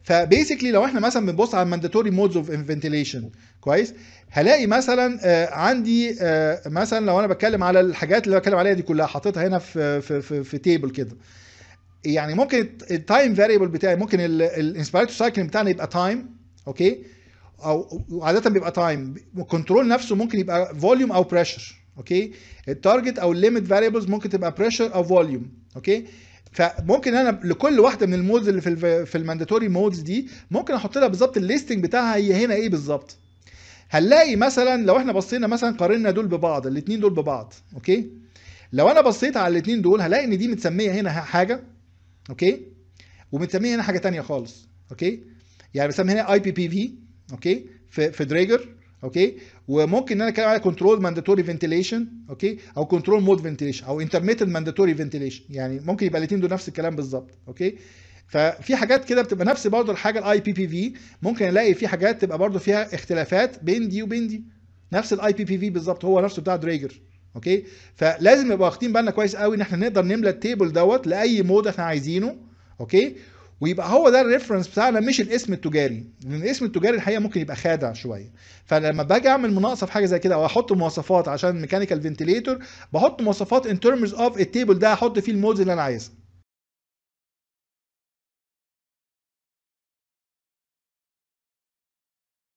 فبيسكلي لو احنا مثلا بنبص على المانداتوري مودز اوف فنتيليشن كويس هلاقي مثلا آه، عندي آه، مثلا لو انا بتكلم على الحاجات اللي بتكلم عليها دي كلها حاططها هنا في في في, في تيبل كده يعني ممكن التايم فاريبل بتاعي ممكن الانسبيرتور سايكل بتاعنا يبقى تايم اوكي او عاده بيبقى تايم الكنترول نفسه ممكن يبقى فوليوم او بريشر اوكي التارجت او الليميت فاريبلز ممكن تبقى بريشر او فوليوم اوكي فممكن انا لكل واحده من المودز اللي في ال في المانداتوري مودز دي ممكن احط لها بالظبط الليستنج بتاعها هي هنا ايه بالظبط هنلاقي مثلا لو احنا بصينا مثلا قارنا دول ببعض الاثنين دول ببعض اوكي لو انا بصيت على الاثنين دول هلاقي ان دي متسميه هنا حاجه اوكي ومتسميه هنا حاجه تانية خالص اوكي يعني بسمي هنا اي بي بي في اوكي في في دريجر اوكي وممكن ان انا اتكلم على كنترول مانداتوري فنتيليشن اوكي او كنترول مود فنتيليشن او انترميتنت مانداتوري فنتيليشن يعني ممكن يبقى الاثنين دول نفس الكلام بالظبط اوكي ففي حاجات كده بتبقى نفس برضه الحاجه الاي بي بي في ممكن الاقي في حاجات تبقى برضه فيها اختلافات بين دي وبين دي نفس الاي بي بي في بالظبط هو نفسه بتاع دريجر اوكي فلازم نبقى واخدين بالنا كويس قوي ان احنا نقدر نملى التيبل دوت لاي مود احنا عايزينه اوكي ويبقى هو ده الريفرنس بتاعنا مش الاسم التجاري لان الاسم التجاري الحقيقه ممكن يبقى خادع شويه فلما باجي اعمل مناقصه في حاجه زي كده او احط مواصفات عشان ميكانيكال فنتيليتور بحط مواصفات ان ترمز اوف التيبل ده احط فيه المودز اللي انا عايزها